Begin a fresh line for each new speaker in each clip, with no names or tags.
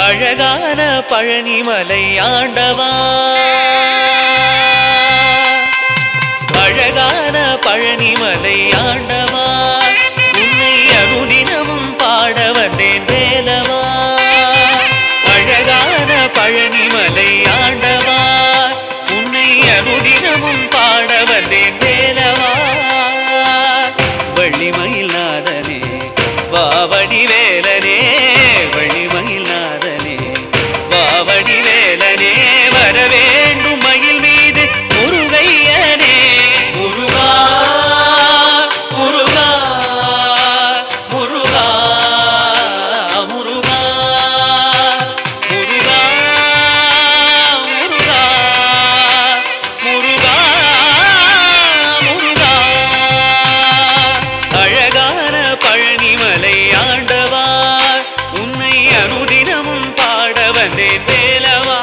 அழகான பழனிமலை ஆண்டவா அழகான பழனிமலை ஆண்டவா உன்னை அனுதினமும் பாட வந்தேன் வேலவா அழகான பழனிமலை ஆண்டவா உன்னை அனுதினமும் பாட வந்தேன் வேலவா வள்ளிமயில் நாதனே வாவடி வேலனே வள்ளிமயில் நாதனே வாவடி வேலனே வர வேண்டும் மயில் மீது முருகையனே முருகா முருகா முருகா முருகா முருகா முருகா முருகா முருகா அழகான பழனிமலை ஆண்டவா உன்னை அனுதினமும் பாட வந்தேன் வேலவா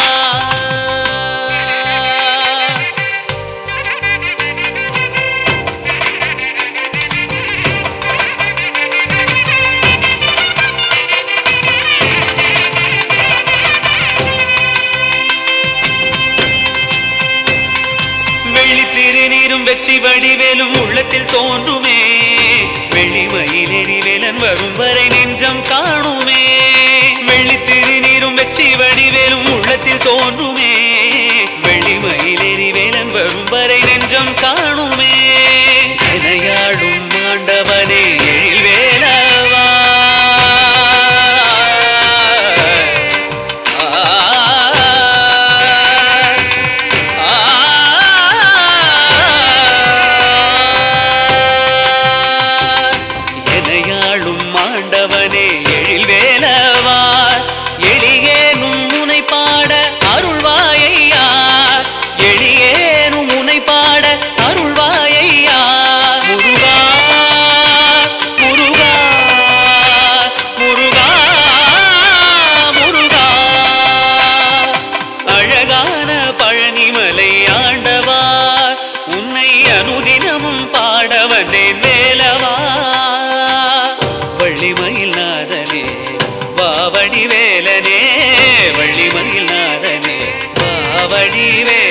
வெள்ளித்திருநீரும் வெற்றி வடிவேலும் உள்ளத்தில் தோன்றுமே வெள்ளிமயிலேறி வேலன் வரும் வரை நெஞ்சம் காணுமே வெள்ளித்திருநீரும் வெற்றி வடிவேலும் உள்ளத்தில் தோன்றுமே வெள்ளிமயிலேறி வேலன் வரும் வரை நெஞ்சம் காணுமே எனையாடும் ஆண்டவனே எழில் வேலவா ஆ எனையாளும் ஆண்டவனே எழில் வேலவா எளியேனும் முனை பாட அருள்வாயையா எளியேனும் முனை பாட அருள்வாயையா முருகா முருகா முருகா முருகா அழகான பழனிமலை ஆண்டவா உன்னை அனுதினமும் பாட வந்தேன் வேலவா வள்ளிமயில் நாதனே வாவடி வேலனே வள்ளிமயில் நாதனே வாவடி வே